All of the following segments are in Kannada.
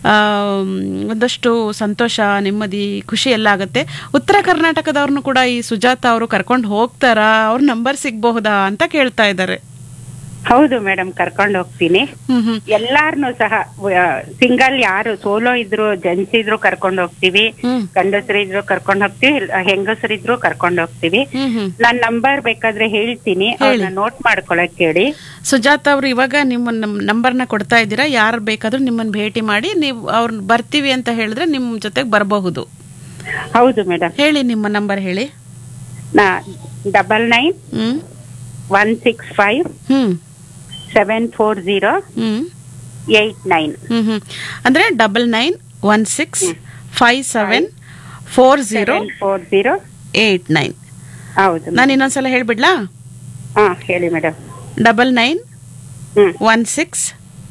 ಆಮ್, ಒಂದಷ್ಟು ಸಂತೋಷ ನೆಮ್ಮದಿ ಖುಷಿ ಎಲ್ಲ ಆಗುತ್ತೆ ಉತ್ತರ ಕರ್ನಾಟಕದವ್ರನ್ನು ಕೂಡ ಈ ಸುಜಾತ ಅವರು ಕರ್ಕೊಂಡು ಹೋಗ್ತಾರಾ ಅವ್ರ ನಂಬರ್ ಸಿಗಬಹುದಾ ಅಂತ ಕೇಳ್ತಾ ಇದ್ದಾರೆ ಹೌದು ಮೇಡಮ್ ಕರ್ಕೊಂಡು ಹೋಗ್ತೀನಿ ಹ್ಮ್ ಹ್ಮ್ ಎಲ್ಲಾರ್ನು ಸಹ ಸಿಂಗಲ್ ಯಾರು ಸೋಲೋ ಇದ್ರು ಜೆಂಟ್ಸ್ ಇದ್ರು ಕರ್ಕೊಂಡು ಹೋಗ್ತೀವಿ ಹ್ಮ್ ಗಂಡಸರಿದ್ರು ಕರ್ಕೊಂಡು ಹೋಗ್ತೀವಿ ಹೆಂಗಸರಿದ್ರು ಕರ್ಕೊಂಡು ಹೋಗ್ತೀವಿ ಹ್ಮ್ ಹ್ಮ್ ನಾನ್ ನಂಬರ್ ಬೇಕಾದ್ರೆ ಹೇಳ್ತೀನಿ ಅವ್ರನ್ನ ನೋಟ್ ಮಾಡ್ಕೊಳಕ್ ಹೇಳಿ ಸುಜಾತ ಅವರು ಇವಾಗ ನಿಮ್ಮ ನಂಬರ್ನ ಕೊಡ್ತಾ ಇದ್ದೀರಾ ಯಾರು ಬೇಕಾದ್ರೂ ನಿಮ್ಮನ್ನ ಭೇಟಿ ಮಾಡಿ ನೀವು ಅವ್ರನ್ನ ಬರ್ತೀವಿ ಅಂತ ಹೇಳಿದ್ರೆ ನಿಮ್ಮ ಜೊತೆಗೆ ಬರಬಹುದು ಹೌದು ಮೇಡಮ್ ಹೇಳಿ ನಿಮ್ಮ ನಂಬರ್ ಹೇಳಿ ನಾ double nine hmm one six five hmm seven four zero hmm eight nine hmm hmm ಅಂದ್ರೆ double nine one six five seven four zero four zero eight nine ಹೌದು ನಾನು ಇನ್ನೊಂದ್ಸಲ ಹೇಳ್ಬಿಡ್ಲಾ ಹಾ ಹೇಳಿ madam double nine hmm one six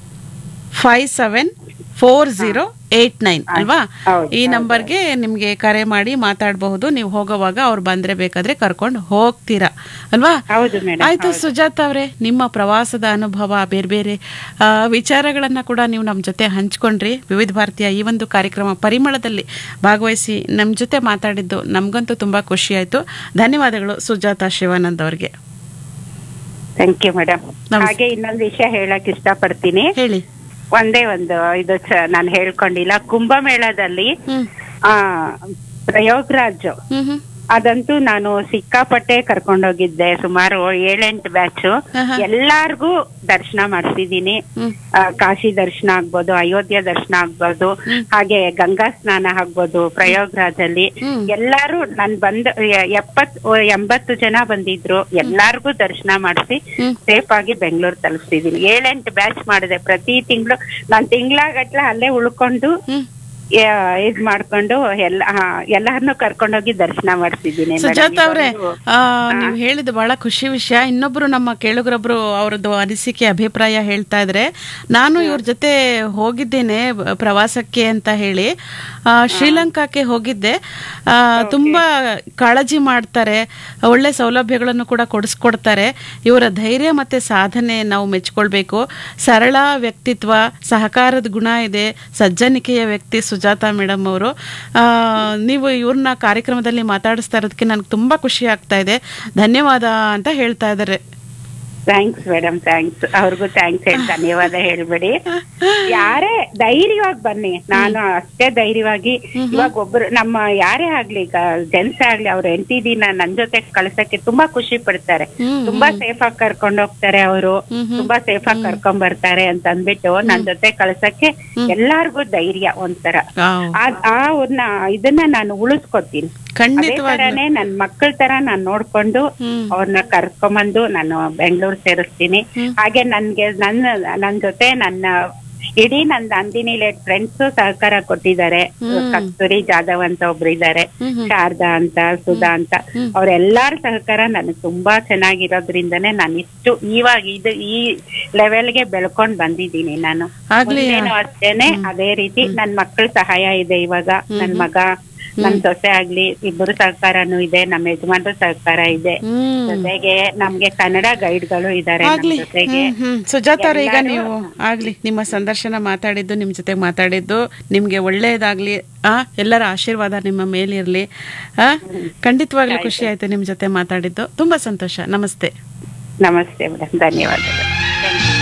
five seven four zero eight nine ಅಲ್ವಾ ಹೌದು, ಈ ನಂಬರ್ಗೆ ನಿಮ್ಗೆ ಕರೆ ಮಾಡಿ ಮಾತಾಡಬಹುದು ನೀವು ಹೋಗೋವಾಗ ಅವ್ರು ಬಂದ್ರೆ ಬೇಕಾದ್ರೆ ಕರ್ಕೊಂಡು ಹೋಗ್ತೀರಾ ಅಲ್ವಾ ಹೌದು ಮೇಡಮ್ ಆಯ್ತು ಸುಜಾತ ಅವರೇ ನಿಮ್ಮ ಪ್ರವಾಸದ ಅನುಭವ ಬೇರೆ ಬೇರೆ ಆ, ವಿಚಾರಗಳನ್ನ ಕೂಡ ನೀವು ನಮ್ಮ ಜೊತೆ ಹಂಚ್ಕೊಂಡ್ರಿ ವಿವಿಧ ಭಾರತೀಯ ಈ ಒಂದು ಕಾರ್ಯಕ್ರಮ ಪರಿಮಳದಲ್ಲಿ ಭಾಗವಹಿಸಿ ನಮ್ಮ ಜೊತೆ ಮಾತಾಡಿದ್ದು ನಮಗಂತೂ ತುಂಬಾ ಖುಷಿ ಆಯ್ತು ಧನ್ಯವಾದಗಳು ಸುಜಾತ ಶಿವಾನಂದ್ ಅವ್ರಿಗೆ ಥ್ಯಾಂಕ್ ಯು ಮೇಡಮ್ ನಮಸ್ತೆ. ಹಾಗೆ ಇನ್ನೊಂದು ವಿಷಯ ಹೇಳಕ್ ಇಷ್ಟಪಡ್ತೀನಿ ಹೇಳಿ ಒಂದೇ ಒಂದು ಇದು ನಾನು ಹೇಳ್ಕೊಂಡಿಲ್ಲ ಕುಂಭಮೇಳದಲ್ಲಿ ಹ್ಮ್ ಆ ಪ್ರಯೋಗರಾಜ್ ಹ್ಮ್ ಹ್ಮ್ ಅದಂತೂ ನಾನು ಸಿಕ್ಕಾಪಟ್ಟೆ ಕರ್ಕೊಂಡೋಗಿದ್ದೆ ಸುಮಾರು ಏಳೆಂಟು ಬ್ಯಾಚ್ ಆಹಾ. ಎಲ್ಲಾರ್ಗೂ ದರ್ಶನ ಮಾಡಿಸಿದೀನಿ ಹ್ಮ್ ಕಾಶಿ ದರ್ಶನ ಆಗ್ಬೋದು ಅಯೋಧ್ಯ ದರ್ಶನ ಆಗ್ಬೋದು ಹಾಗೆ ಗಂಗಾ ಸ್ನಾನ ಆಗ್ಬೋದು ಪ್ರಯೋಗರಾಜಲ್ಲಿ ಹ್ಮ್. ಎಲ್ಲಾರು ನನ್ ಬಂದ ಎ- ಎಪ್ಪತ್ ಎಂಬತ್ತು ಜನ ಬಂದಿದ್ರು ಎಲ್ಲಾರ್ಗೂ ದರ್ಶನ ಮಾಡಿಸಿ ಹ್ಮ್. ಸೇಫ್ ಆಗಿ ಬೆಂಗಳೂರು ತಲುಪಿಸಿದೀನಿ ಏಳೆಂಟು ಬ್ಯಾಚ್ ಮಾಡಿದೆ ಪ್ರತಿ ತಿಂಗಳು ನಾನ್ ತಿಂಗ್ಳಾಗಟ್ಲೆ ಅಲ್ಲೇ ಉಳ್ಕೊಂಡು ಹ್ಮ್ ಯಾ- ಇದ್ ಮಾಡ್ಕೊಂಡು ಎಲ್ಲ ಹಾ, ಎಲ್ಲಾರ್ನೂ ಕರ್ಕೊಂಡೋಗಿ ದರ್ಶನ ಮಾಡಿಸಿದೀನಿ ಸುಜಾತ ಅವ್ರೆ ಆ, ನೀವು ಹೇಳಿದ ಬಹಳ ಖುಷಿ ವಿಷಯ ಇನ್ನೊಬ್ರು ನಮ್ಮ ಕೇಳುಗರೊಬ್ರು ಅವ್ರದ್ದು ಅನಿಸಿಕೆ ಅಭಿಪ್ರಾಯ ಹೇಳ್ತಾ ಇದ್ರೆ ನಾನು ಇವ್ರ ಜೊತೆ ಹೋಗಿದ್ದೇನೆ ಬ- ಪ್ರವಾಸಕ್ಕೆ ಅಂತ ಹೇಳಿ ಆ, ಶ್ರೀಲಂಕಾಕ್ಕೆ ಹೋಗಿದ್ದೆ ಆ, ತುಂಬಾ ಕಾಳಜಿ ಮಾಡ್ತಾರೆ ಒಳ್ಳೆ ಸೌಲಭ್ಯಗಳನ್ನು ಕೂಡ ಕೊಡಿಸ್ಕೊಡ್ತಾರೆ ಇವರ ಧೈರ್ಯ ಮತ್ತೆ ಸಾಧನೆ ನಾವು ಮೆಚ್ಕೊಳ್ಬೇಕು ಸರಳ ವ್ಯಕ್ತಿತ್ವ ಸಹಕಾರದ ಗುಣ ಇದೆ ಸಜ್ಜನಿಕೆಯ ವ್ಯಕ್ತಿ ಸುಜಾತ ಮೇಡಮ್ ಅವರು ನೀವು ಇವ್ರನ್ನ ಕಾರ್ಯಕ್ರಮದಲ್ಲಿ ಮಾತಾಡಿಸ್ತಾ ಇರೋದಕ್ಕೆ ನನಗೆ ತುಂಬಾ ಖುಷಿ ಆಗ್ತಾ ಇದೆ ಧನ್ಯವಾದ ಅಂತ ಹೇಳ್ತಾ ಇದ್ದಾರೆ ಥ್ಯಾಂಕ್ಸ್ ಮೇಡಮ್ ಥ್ಯಾಂಕ್ಸ್ ಅವ್ರಿಗೂ ಥ್ಯಾಂಕ್ಸ್ ಹೇಳಿ ಧನ್ಯವಾದ ಹೇಳ್ಬೇಡಿ ಯಾರೇ ಧೈರ್ಯವಾಗಿ ಬನ್ನಿ ನಾನು ಅಷ್ಟೇ ಧೈರ್ಯವಾಗಿ ಇವಾಗ ಒಬ್ರು ನಮ್ಮ ಯಾರೇ ಆಗ್ಲಿ ಜೆಂಟ್ಸ್ ಆಗ್ಲಿ ಅವ್ರ ಹೆಂಡತಿದಿನ ನನ್ ಜೊತೆ ಕಳ್ಸಕ್ಕೆ ತುಂಬಾ ಖುಷಿ ಪಡ್ತಾರೆ ಹ್ಮ್, ತುಂಬಾ ಸೇಫ್ ಆಗಿ ಕರ್ಕೊಂಡ್ ಹೋಗ್ತಾರೆ ಅವರು ತುಂಬಾ ಸೇಫ್ ಆಗಿ ಕರ್ಕೊಂಡ್ ಬರ್ತಾರೆ ಅಂತ ಅಂದ್ಬಿಟ್ಟು ನನ್ ಜೊತೆ ಕಳ್ಸಕ್ಕೆ ಎಲ್ಲಾರ್ಗೂ ಧೈರ್ಯ ಒಂಥರ ವಾವ್. ಆ- ಆ ಒಂದ್ ಇದನ್ನ ನಾನು ಉಳಿಸ್ಕೊತೀನಿ ಅದೇ ಖಂಡಿತವಾಗ್ಲೂ ತರಾನೇ ನನ್ ಮಕ್ಕಳ ತರ ನಾನ್ ನೋಡ್ಕೊಂಡು ಹ್ಮ್. ಅವ್ರನ್ನ ಕರ್ಕೊಂಬಂದು ನಾನು ಬೆಂಗಳೂರು ಸೇರಿಸ್ತೀನಿ ಹಾಗೆ ನನ್ಗೆ ನನ್ನ ನನ್ ಜೊತೆ ನನ್ನ ಇಡೀ ನನ್ ನಂದಿನಿ ಲೇಟ್ ಫ್ರೆಂಡ್ಸ್ ಸಹಕಾರ ಕೊಟ್ಟಿದ್ದಾರೆ ಕಸ್ತೂರಿ ಜಾಧವ್ ಅಂತ ಒಬ್ರು ಇದ್ದಾರೆ ಶಾರದಾ ಅಂತ ಸುಧಾ ಅಂತ ಅವ್ರೆಲ್ಲಾರ ಸಹಕಾರ ನನಗೆ ತುಂಬಾ ಚೆನ್ನಾಗಿರೋದ್ರಿಂದನೇ ನಾನು ಇಷ್ಟು ಇವಾಗ ಇದು ಈ ಲೆವೆಲ್ಗೆ ಬೆಳ್ಕೊಂಡ್ ಬಂದಿದ್ದೀನಿ ನಾನು ಆಗ್ಲಿ ಮುಂದೇನು ಅಷ್ಟೇನೆ ಅದೇ ರೀತಿ ನನ್ ಮಕ್ಕಳ ಸಹಾಯ ಇದೆ ಇವಾಗ ನನ್ ಮಗ ನನ್ ಸೊಸೆ ಆಗ್ಲಿ ಇಬ್ಬರು ಸಹಕಾರನೂ ಇದೆ ನಮ್ಮ ಯಜಮಾನ್ರ ಸಹಕಾರ ಇದೆ ಹ್ಮ್ ಜೊತೆಗೆ ನಮ್ಗೆ ಕನ್ನಡ ಗೈಡ್ಗಳು ಇದಾರೆ ನಮ್ ಆಗ್ಲಿ ಜೊತೆಗೆ ಹ್ಮ್, ಹ್ಮ್. ಸುಜಾತ ಅವ್ರೆ ಈಗ ನೀವು ಆಗ್ಲಿ ನಿಮ್ಮ ಸಂದರ್ಶನ ಮಾತಾಡಿದ್ದು ನಿಮ್ ಜೊತೆ ಮಾತಾಡಿದ್ದು ನಿಮ್ಗೆ ಒಳ್ಳೇದಾಗ್ಲಿ ಆ ಎಲ್ಲರ ಆಶೀರ್ವಾದ ನಿಮ್ಮ ಮೇಲಿರ್ಲಿ ಆ ಖಂಡಿತವಾಗ್ಲೂ ಖುಷಿ ಆಯ್ತು ನಿಮ್ ಜೊತೆ ಮಾತಾಡಿದ್ದು ತುಂಬಾ ಸಂತೋಷ ನಮಸ್ತೆ ನಮಸ್ತೆ ಮೇಡಮ್ ಧನ್ಯವಾದಗಳು